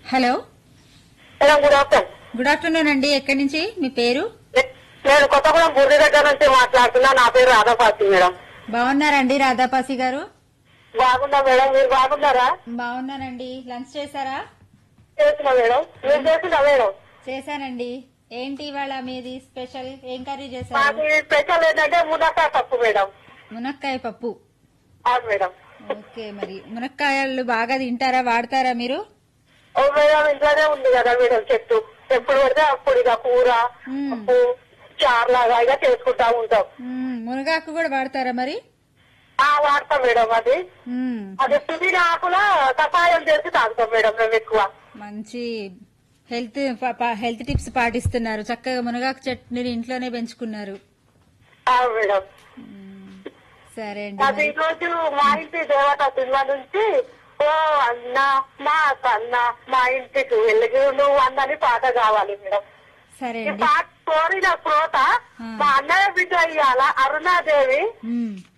Hello madam good afternoon good afternoon అండి ఎక్కడి నుంచి మీ పేరు నేను కొత్తగూడెం బుర్రి దగ్గర నుంచి మాట్లాడుతున్నా నా పేరు రాధాపాతి మేడం బాగున్నారండి రాధాపాసి గారు బాగున్నా మేడం మీరు బాగున్నారా బాగున్నానండి లంచ్ చేశారా చేస్తున్నా మేడం మీరు చేస్తున్నా మేడం చేశానండి ఏంటి ఇవాళ మీది స్పెషల్ ఏం కర్రీ మాకు చేశారు స్పెషల్ ఏంటంటే మునక్కాయ పప్పు మేడం మునక్కాయ పప్పు అవును మేడం ఓకే మరి మునక్కాయలు బాగా తింటారా వాడతారా మీరు ఓ మేడం ఇంట్లోనే ఉంది కదా మేడం చెట్టు ఎప్పుడు పడితే అప్పుడు ఇక కూర మ్మ్. పప్పు చార్లాగా ఇక చేసుకుంటా ఉంటాం మ్మ్, మునగాకు కూడా వాడతారా మరి ఆ వాడతాం మేడం అది మ్మ్, అది పుదీనా ఆకుల కషాయం చేసి తాగుతాం మేడం మేము ఎక్కువ మంచి హెల్త్ ప- ప- హెల్త్ టిప్స్ పాటిస్తున్నారు చక్కగా మునగాకు చెట్టుని ఇంట్లోనే పెంచుకున్నారు అవును మేడం మ్మ్, సరే అండి అది మరి. ఈ రోజు మా ఇంటి దేవత సినిమా నుంచి ఓ అన్న మా కన్న మా ఇంటికి వెలుగు నువ్వు అన్నని పాట కావాలి మేడం సరే ఈ అండి పాట కోరిన శ్రోత మా అన్నయ్య బిడ్డ ఇయ్యాల అరుణాదేవి మ్మ్,